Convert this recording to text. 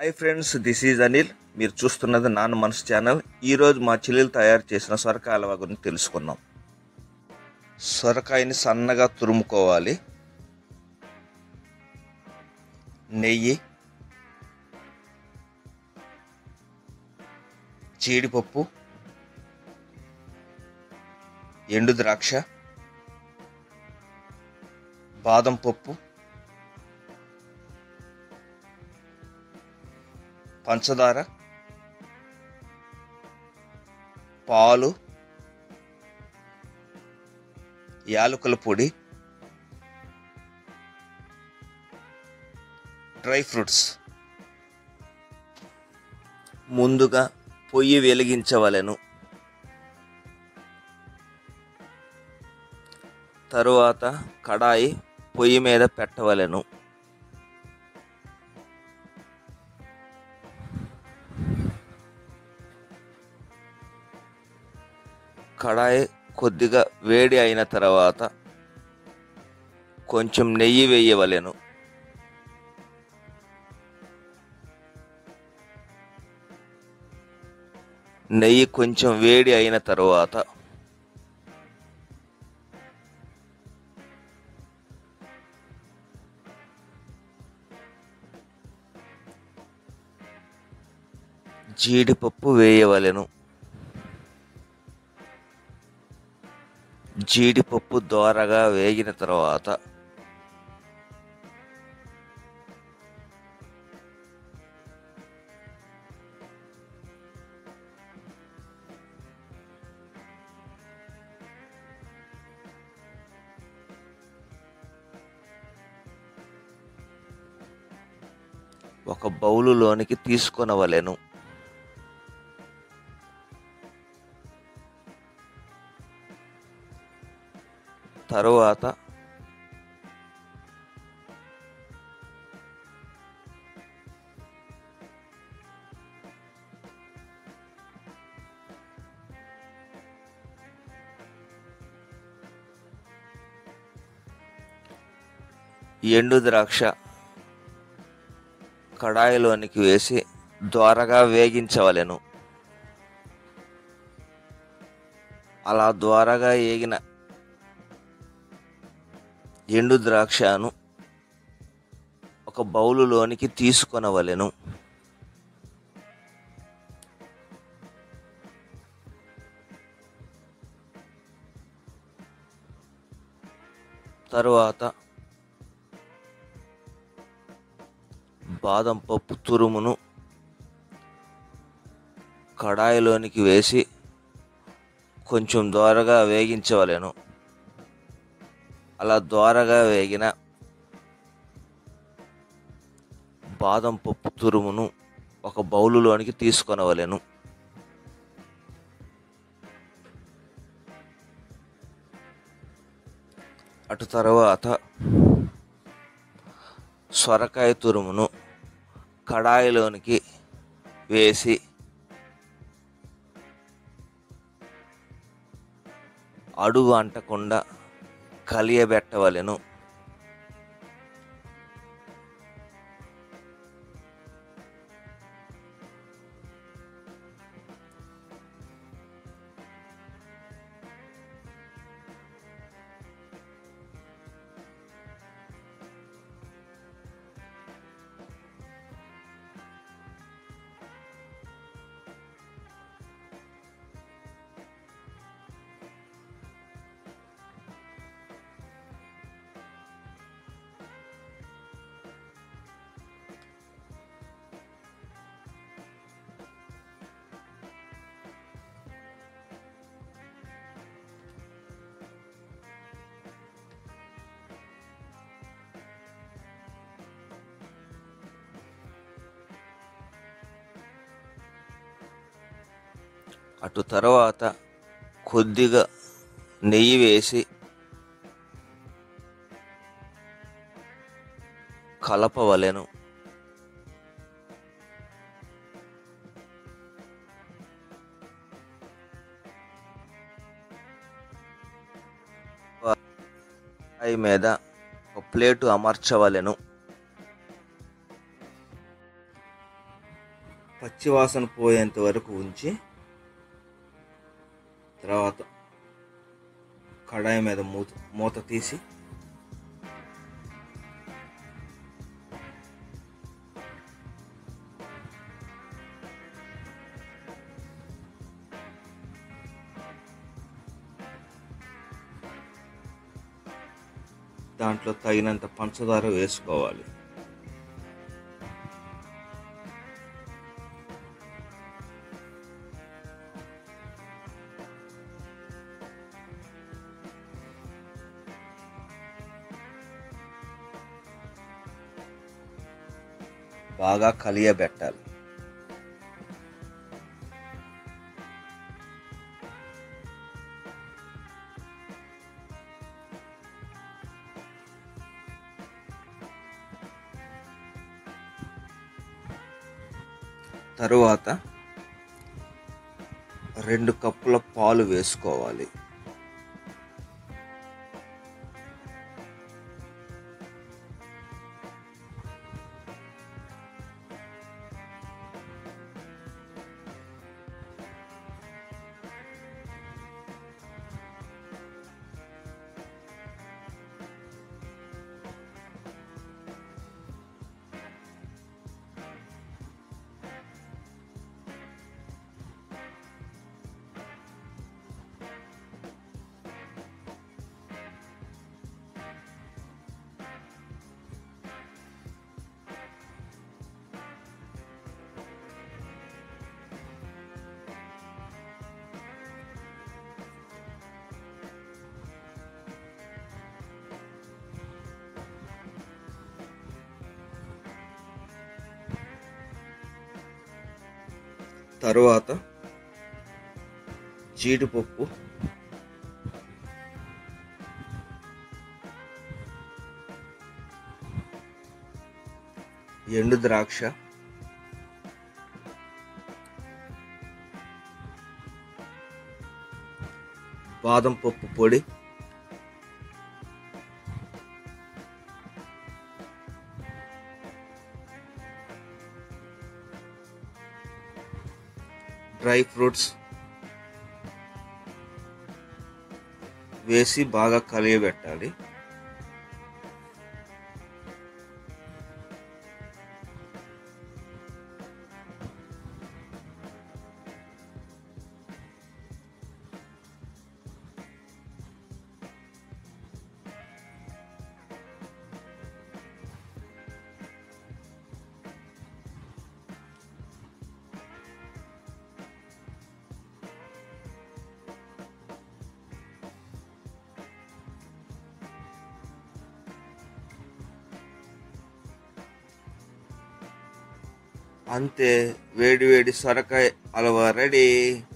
hi friends this is Anil మీరు చూస్తున్నది నాన్న మనసు ఛానల్ ఈరోజు మా చెల్లెలు తయారు చేసిన సొరకాయ హల్వా గురించి తెలుసుకుందాం సొరకాయని సన్నగా తురుముకోవాలి నెయ్యి జీడిపప్పు ఎండు ద్రాక్ష బాదం పప్పు పంచదార పాలు యాలకుల పొడి డ్రై ఫ్రూట్స్ ముందుగా పొయ్యి వెలిగించవలెను తరువాత కడాయి పొయ్యి మీద పెట్టవలెను కడాయి కొద్దిగా వేడి అయిన తర్వాత కొంచెం నెయ్యి వేయవలెను నెయ్యి కొంచెం వేడి అయిన తర్వాత జీడిపప్పు వేయవలెను జీడిపప్పు దోరగా వేగిన తర్వాత ఒక బౌలులోనికి తీసుకొనవలెను తరువాత ఎండు ద్రాక్ష కడాయిలోనికి వేసి ద్వారగా వేగించవలెను అలా ద్వారగా ఏగిన ఎండు ద్రాక్షను ఒక బౌలులోనికి తీసుకొనవలెను తరువాత బాదం పప్పు తురుమును కడాయిలోనికి వేసి కొంచెం దోరగా వేగించవలెను అలా దోరగా వేగిన బాదం పప్పు తురుమును ఒక బౌలులోనికి తీసుకొనవలెను అటు తర్వాత సొరకాయ తురుమును కడాయిలోనికి వేసి అడుగు అంటకుండా కలియబెట్టవలెను అటు తర్వాత కొద్దిగా నెయ్యి వేసి కలపవలెను రాయి మీద ఒక ప్లేటు అమర్చవలెను పచ్చివాసన పోయేంత వరకు ఉంచి తర్వాత కడాయి మీద మూత మూత తీసి దాంట్లో తగినంత పంచదార వేసుకోవాలి బాగా కలియబెట్టాలి తరువాత రెండు కప్పుల పాలు వేసుకోవాలి తరువాత జీడిపప్పు ఎండు ద్రాక్ష బాదం పప్పు పొడి డ్రై ఫ్రూట్స్ వేసి బాగా కలియబెట్టాలి అంతే వేడి వేడి సొరకాయ హల్వా రెడీ